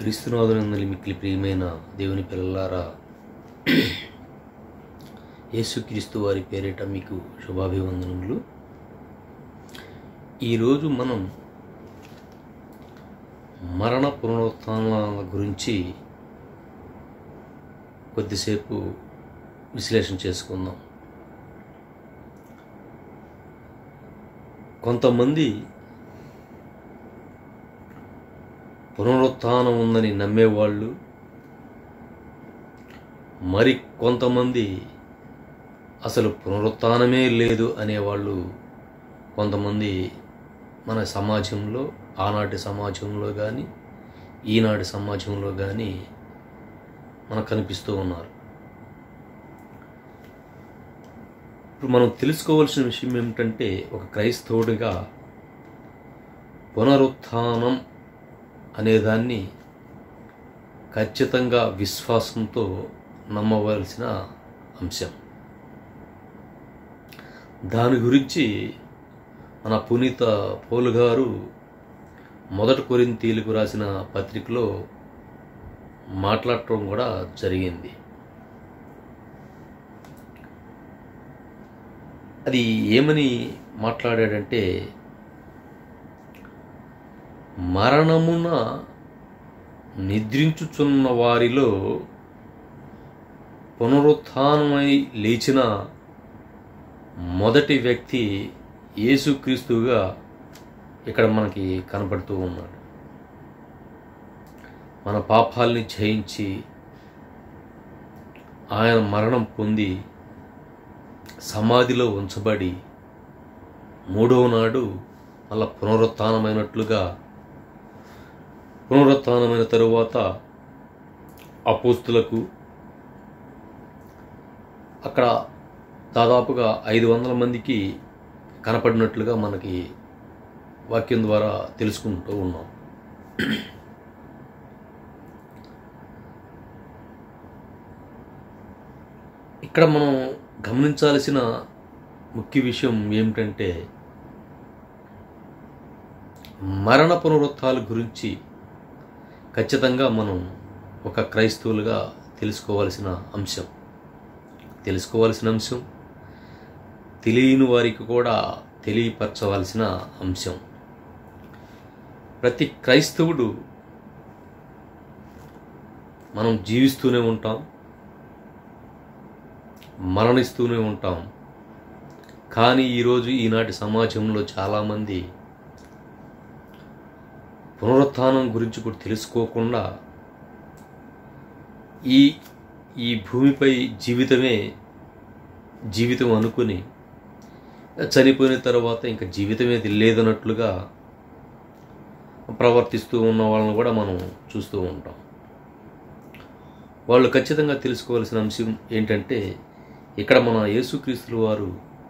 క్రీస్తునాథునందలి మిక్కిలి ప్రియమైన దేవుని పిల్లలారా యేసుక్రీస్తు వారి పేరిట మీకు శుభాభివందనములు ఈరోజు మనం మరణ పునరుత్థానాల గురించి కొద్దిసేపు విశ్లేషణ చేసుకుందాం కొంతమంది పునరుత్థానం ఉందని నమ్మేవాళ్ళు మరి కొంతమంది అసలు పునరుత్థానమే లేదు అనేవాళ్ళు కొంతమంది మన సమాజంలో ఆనాటి సమాజంలో కానీ ఈనాటి సమాజంలో కానీ మనకు కనిపిస్తూ ఉన్నారు ఇప్పుడు మనం తెలుసుకోవాల్సిన విషయం ఏమిటంటే ఒక క్రైస్తవుడిగా పునరుత్థానం అనేదాన్ని ఖచ్చితంగా విశ్వాసంతో నమ్మవలసిన అంశం దాని గురించి మన పునీత పౌలు గారు మొదటి కొరింతీలకు రాసిన పత్రికలో మాట్లాడటం కూడా జరిగింది అది ఏమని మాట్లాడాడంటే మరణమున నిద్రించుచున్న వారిలో పునరుత్థానమై లేచిన మొదటి వ్యక్తి యేసుక్రీస్తుగా ఇక్కడ మనకి కనపడుతూ ఉన్నాడు మన పాపాల్ని జయించి ఆయన మరణం పొంది సమాధిలో ఉంచబడి మూడవ నాడు మళ్ళా పునరుత్థానమైనట్లుగా పునరుత్థానమైన తరువాత అపోస్తులకు అక్కడ దాదాపుగా ఐదు వందల మందికి కనపడినట్లుగా మనకి వాక్యం ద్వారా తెలుసుకుంటూ ఉన్నాం ఇక్కడ మనం గమనించాల్సిన ముఖ్య విషయం ఏమిటంటే మరణ పునరుత్థాల గురించి ఖచ్చితంగా మనం ఒక క్రైస్తవులుగా తెలుసుకోవాల్సిన అంశం తెలుసుకోవాల్సిన అంశం తెలియని వారికి కూడా తెలియపరచవలసిన అంశం ప్రతి క్రైస్తవుడు మనం జీవిస్తూనే ఉంటాం మరణిస్తూనే ఉంటాం కానీ ఈరోజు ఈనాటి సమాజంలో చాలామంది పునరుత్థానం గురించి కూడా తెలుసుకోకుండా ఈ ఈ భూమిపై జీవితమే జీవితం అనుకుని చనిపోయిన తర్వాత ఇంకా జీవితమే లేదన్నట్లుగా ప్రవర్తిస్తూ ఉన్న వాళ్ళని కూడా మనం చూస్తూ ఉంటాం వాళ్ళు ఖచ్చితంగా తెలుసుకోవాల్సిన అంశం ఏంటంటే ఇక్కడ మన యేసుక్రీస్తుల వారు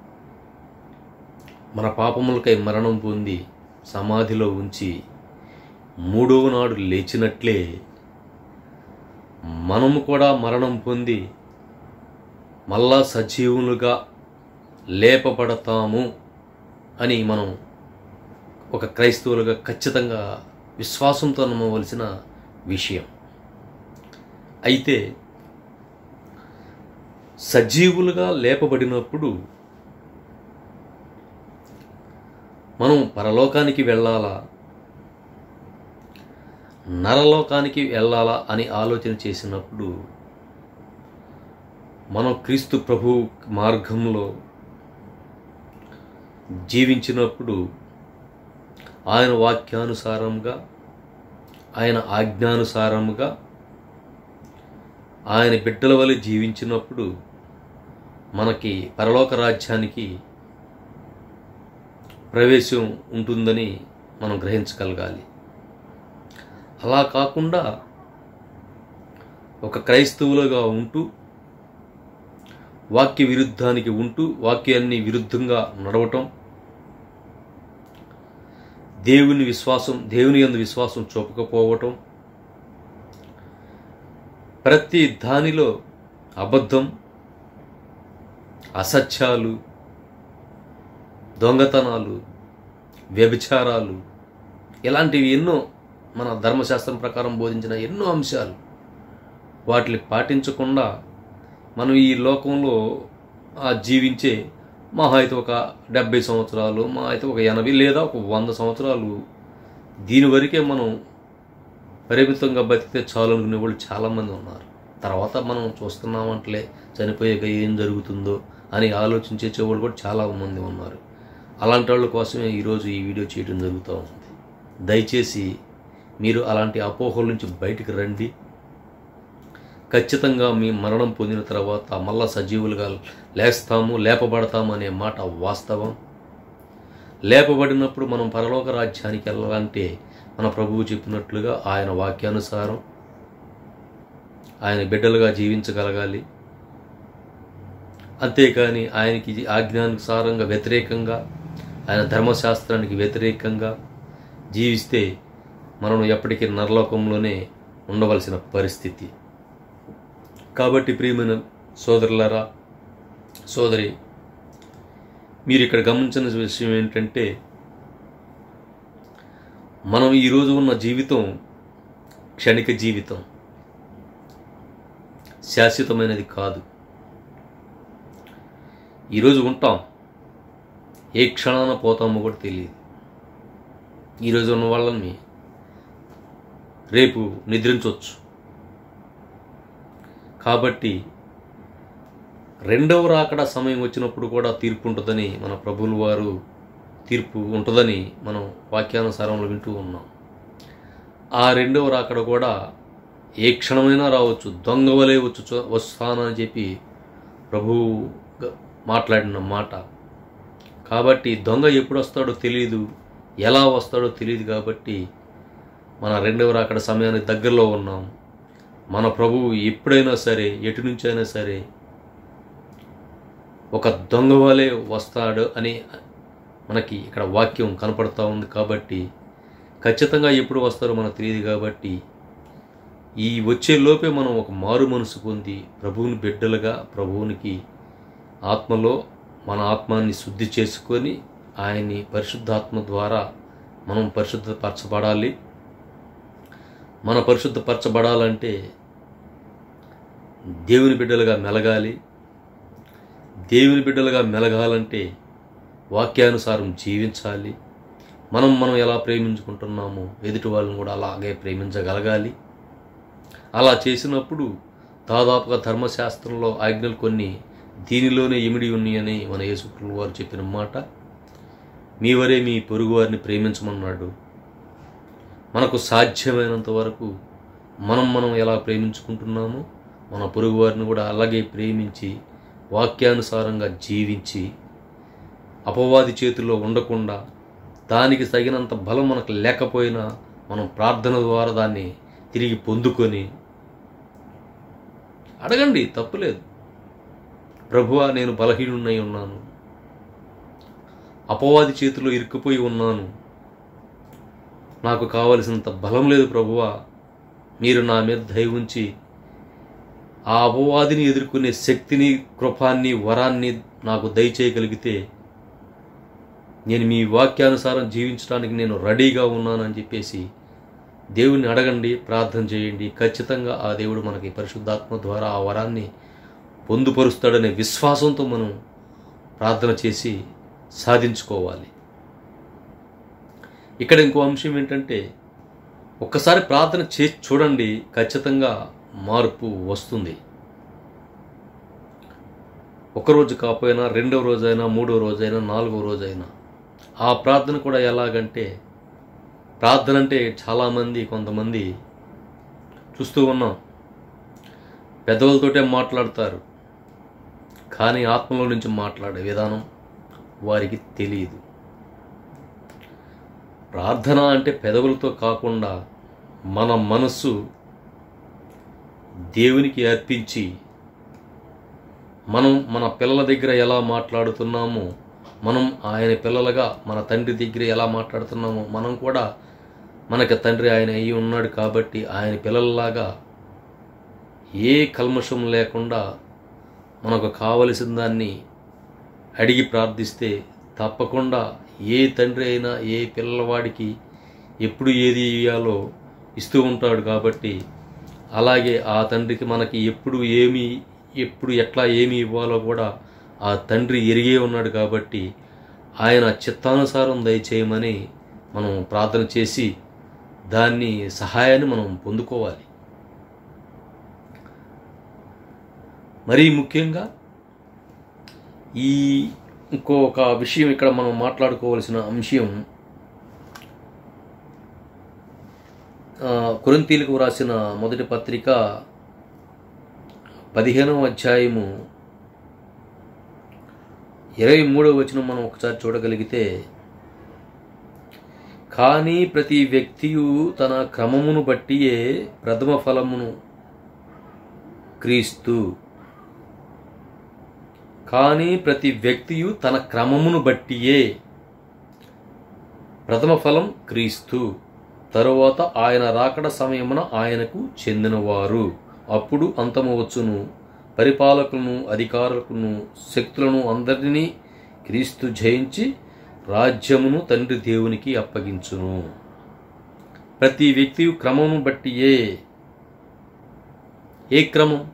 మన పాపములకై మరణం పొంది సమాధిలో ఉంచి మూడవ నాడు లేచినట్లే మనము కూడా మరణం పొంది మళ్ళా సజీవులుగా లేపబడతాము అని మనం ఒక క్రైస్తవులుగా ఖచ్చితంగా విశ్వాసంతో నమ్మవలసిన విషయం అయితే సజీవులుగా లేపబడినప్పుడు మనం పరలోకానికి వెళ్ళాలా నరలోకానికి వెళ్ళాలా అని ఆలోచన చేసినప్పుడు మనం క్రీస్తు ప్రభు మార్గంలో జీవించినప్పుడు ఆయన వాక్యానుసారంగా ఆయన ఆజ్ఞానుసారముగా ఆయన బిడ్డల వలె జీవించినప్పుడు మనకి పరలోక రాజ్యానికి ప్రవేశం ఉంటుందని మనం గ్రహించగలగాలి అలా కాకుండా ఒక క్రైస్తవులుగా ఉంటూ వాక్య విరుద్ధానికి ఉంటూ వాక్యాన్ని విరుద్ధంగా నడవటం దేవుని విశ్వాసం దేవుని యందు విశ్వాసం చూపకపోవటం ప్రతి దానిలో అబద్ధం అసత్యాలు దొంగతనాలు వ్యభిచారాలు ఇలాంటివి ఎన్నో మన ధర్మశాస్త్రం ప్రకారం బోధించిన ఎన్నో అంశాలు వాటిని పాటించకుండా మనం ఈ లోకంలో ఆ జీవించే మహా అయితే ఒక డెబ్బై సంవత్సరాలు మా అయితే ఒక ఎనభై లేదా ఒక వంద సంవత్సరాలు దీని వరకే మనం పరిమితంగా బతికితే చాలు అనుకునే వాళ్ళు చాలామంది ఉన్నారు తర్వాత మనం చూస్తున్నామంటలే చనిపోయాక ఏం జరుగుతుందో అని ఆలోచించే వాళ్ళు కూడా చాలా మంది ఉన్నారు అలాంటి వాళ్ళ కోసమే ఈరోజు ఈ వీడియో చేయడం జరుగుతూ ఉంది దయచేసి మీరు అలాంటి అపోహల నుంచి బయటికి రండి ఖచ్చితంగా మీ మరణం పొందిన తర్వాత మళ్ళా సజీవులుగా లేస్తాము లేపబడతాము అనే మాట వాస్తవం లేపబడినప్పుడు మనం పరలోక రాజ్యానికి వెళ్ళాలంటే మన ప్రభువు చెప్పినట్లుగా ఆయన వాక్యానుసారం ఆయన బిడ్డలుగా జీవించగలగాలి అంతేకాని ఆయనకి ఆజ్ఞానుసారంగా వ్యతిరేకంగా ఆయన ధర్మశాస్త్రానికి వ్యతిరేకంగా జీవిస్తే మనం ఎప్పటికీ నరలోకంలోనే ఉండవలసిన పరిస్థితి కాబట్టి ప్రియమైన సోదరులారా సోదరి మీరు ఇక్కడ గమనించిన విషయం ఏంటంటే మనం ఈరోజు ఉన్న జీవితం క్షణిక జీవితం శాశ్వతమైనది కాదు ఈరోజు ఉంటాం ఏ క్షణాన పోతామో కూడా తెలియదు ఈరోజు ఉన్న వాళ్ళని రేపు నిద్రించవచ్చు కాబట్టి రెండవ రాకడ సమయం వచ్చినప్పుడు కూడా తీర్పు ఉంటుందని మన ప్రభువుల వారు తీర్పు ఉంటుందని మనం వాక్యానుసారంలో వింటూ ఉన్నాం ఆ రెండవ రాకడ కూడా ఏ క్షణమైనా రావచ్చు దొంగ వలె వచ్చు వస్తానని చెప్పి ప్రభువు గ- మాట్లాడిన మాట కాబట్టి దొంగ ఎప్పుడు వస్తాడో తెలియదు ఎలా వస్తాడో తెలియదు కాబట్టి మన రెండవ రాకడ సమయానికి దగ్గరలో ఉన్నాం మన ప్రభువు ఎప్పుడైనా సరే ఎటు నుంచి అయినా సరే ఒక దొంగ వలె వస్తాడు అని మనకి ఇక్కడ వాక్యం కనపడతా ఉంది కాబట్టి ఖచ్చితంగా ఎప్పుడు వస్తారో మనకు తెలియదు కాబట్టి ఈ వచ్చే లోపే మనం ఒక మారు మనసు పొంది ప్రభువుని బిడ్డలుగా ప్రభువునికి ఆత్మలో మన ఆత్మాన్ని శుద్ధి చేసుకొని ఆయన్ని పరిశుద్ధాత్మ ద్వారా మనం పరిశుద్ధపరచబడాలి మన పరిశుద్ధపరచబడాలంటే దేవుని బిడ్డలుగా మెలగాలి దేవుని బిడ్డలుగా మెలగాలంటే వాక్యానుసారం జీవించాలి మనం మనం ఎలా ప్రేమించుకుంటున్నామో ఎదుటి వాళ్ళని కూడా అలాగే ప్రేమించగలగాలి అలా చేసినప్పుడు దాదాపుగా ధర్మశాస్త్రంలో ఆజ్ఞలు కొన్ని దీనిలోనే ఇమిడి ఉన్నాయని మన యేసుప్రభు వారు చెప్పిన మాట మీ వరే మీ పొరుగు వారిని ప్రేమించమన్నాడు మనకు సాధ్యమైనంత వరకు మనం మనం ఎలా ప్రేమించుకుంటున్నామో మన పొరుగు వారిని కూడా అలాగే ప్రేమించి వాక్యానుసారంగా జీవించి అపవాది చేతుల్లో ఉండకుండా దానికి తగినంత బలం మనకు లేకపోయినా మనం ప్రార్థన ద్వారా దాన్ని తిరిగి పొందుకొని అడగండి తప్పులేదు ప్రభువా నేను బలహీనున్నై ఉన్నాను అపవాది చేతిలో ఇరుక్కుపోయి ఉన్నాను నాకు కావలసినంత బలం లేదు ప్రభువా మీరు నా మీద దయ ఉంచి ఆ అపవాదిని ఎదుర్కొనే శక్తిని కృపాన్ని వరాన్ని నాకు దయచేయగలిగితే నేను మీ వాక్యానుసారం జీవించడానికి నేను రెడీగా ఉన్నానని చెప్పేసి దేవుని అడగండి ప్రార్థన చేయండి ఖచ్చితంగా ఆ దేవుడు మనకి పరిశుద్ధాత్మ ద్వారా ఆ వరాన్ని పొందుపరుస్తాడనే విశ్వాసంతో మనం ప్రార్థన చేసి సాధించుకోవాలి ఇక్కడ ఇంకో అంశం ఏంటంటే ఒక్కసారి ప్రార్థన చేసి చూడండి ఖచ్చితంగా మార్పు వస్తుంది ఒకరోజు కాకపోయినా రెండవ రోజైనా మూడో రోజైనా నాలుగో రోజైనా ఆ ప్రార్థన కూడా ఎలాగంటే ప్రార్థన అంటే చాలామంది కొంతమంది చూస్తూ ఉన్నాం పెద్దవాళ్ళతోటే మాట్లాడతారు కానీ ఆత్మలో నుంచి మాట్లాడే విధానం వారికి తెలియదు ప్రార్థన అంటే పెదవులతో కాకుండా మన మనస్సు దేవునికి అర్పించి మనం మన పిల్లల దగ్గర ఎలా మాట్లాడుతున్నామో మనం ఆయన పిల్లలుగా మన తండ్రి దగ్గర ఎలా మాట్లాడుతున్నామో మనం కూడా మనకి తండ్రి ఆయన అయి ఉన్నాడు కాబట్టి ఆయన పిల్లల్లాగా ఏ కల్మషం లేకుండా మనకు కావలసిన దాన్ని అడిగి ప్రార్థిస్తే తప్పకుండా ఏ తండ్రి అయినా ఏ పిల్లవాడికి ఎప్పుడు ఏది ఇయ్యాలో ఇస్తూ ఉంటాడు కాబట్టి అలాగే ఆ తండ్రికి మనకి ఎప్పుడు ఏమి ఎప్పుడు ఎట్లా ఏమి ఇవ్వాలో కూడా ఆ తండ్రి ఎరిగే ఉన్నాడు కాబట్టి ఆయన చిత్తానుసారం దయచేయమని మనం ప్రార్థన చేసి దాన్ని సహాయాన్ని మనం పొందుకోవాలి మరీ ముఖ్యంగా ఈ ఇంకొక విషయం ఇక్కడ మనం మాట్లాడుకోవాల్సిన అంశం ఆ, కొరింథీలకు వ్రాసిన మొదటి పత్రిక పదిహేనవ అధ్యాయము ఇరవై మూడవ వచనం మనం ఒకసారి చూడగలిగితే కానీ ప్రతి వ్యక్తియు తన క్రమమును బట్టియే ప్రథమ ఫలమును క్రీస్తు కానీ ప్రతి వ్యక్తియు తన క్రమమును బట్టియే ప్రథమ ఫలం క్రీస్తు తరువాత ఆయన రాకడ సమయమున ఆయనకు చెందినవారు అప్పుడు అంతము వచ్చును పరిపాలకులను అధికారులను శక్తులను అందరినీ క్రీస్తు జయించి రాజ్యమును తండ్రి దేవునికి అప్పగించును ప్రతి వ్యక్తి క్రమమును బట్టియే ఏ క్రమం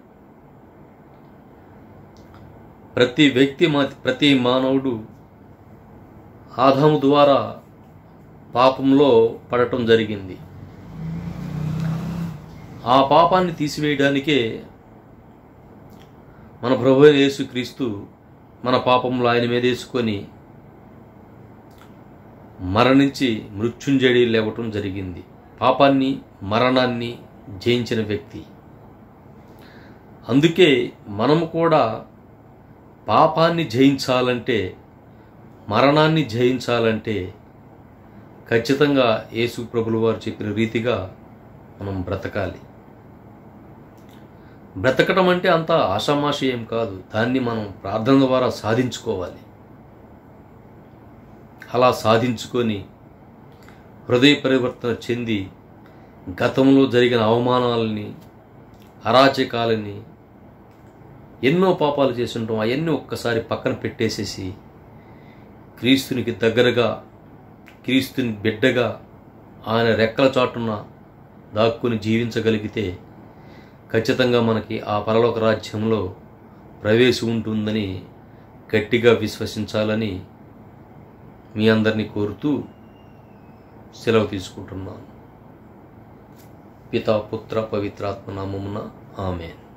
ప్రతి వ్యక్తి మా- ప్రతి మానవుడు ఆదాము ద్వారా పాపంలో పడటం జరిగింది ఆ పాపాన్ని తీసివేయడానికే మన ప్రభు అయిన యేసుక్రీస్తు మన పాపంలో ఆయన మీద వేసుకొని మరణించి మృత్యుంజడి లేవటం జరిగింది పాపాన్ని మరణాన్ని జయించిన వ్యక్తి అందుకే మనము కూడా పాపాన్ని జయించాలంటే మరణాన్ని జయించాలంటే ఖచ్చితంగా యేసు ప్రభుల వారు చెప్పిన రీతిగా మనం బ్రతకాలి బ్రతకడం అంటే అంత ఆషామాషి ఏం కాదు దాన్ని మనం ప్రార్థన ద్వారా సాధించుకోవాలి అలా సాధించుకొని హృదయ పరివర్తన చెంది గతంలో జరిగిన అవమానాలని అరాచకాలని ఎన్నో పాపాలు చేసి ఉంటాం అవన్నీ ఒక్కసారి పక్కన పెట్టేసేసి క్రీస్తునికి దగ్గరగా క్రీస్తుని బిడ్డగా ఆయన రెక్కల చాటున దాక్కుని జీవించగలిగితే ఖచ్చితంగా మనకి ఆ పరలోక రాజ్యంలో ప్రవేశం ఉంటుందని గట్టిగా విశ్వసించాలని మీ అందరినీ కోరుతూ సెలవు తీసుకుంటున్నాను పితా పుత్ర పవిత్రాత్మ నామమున ఆమెన్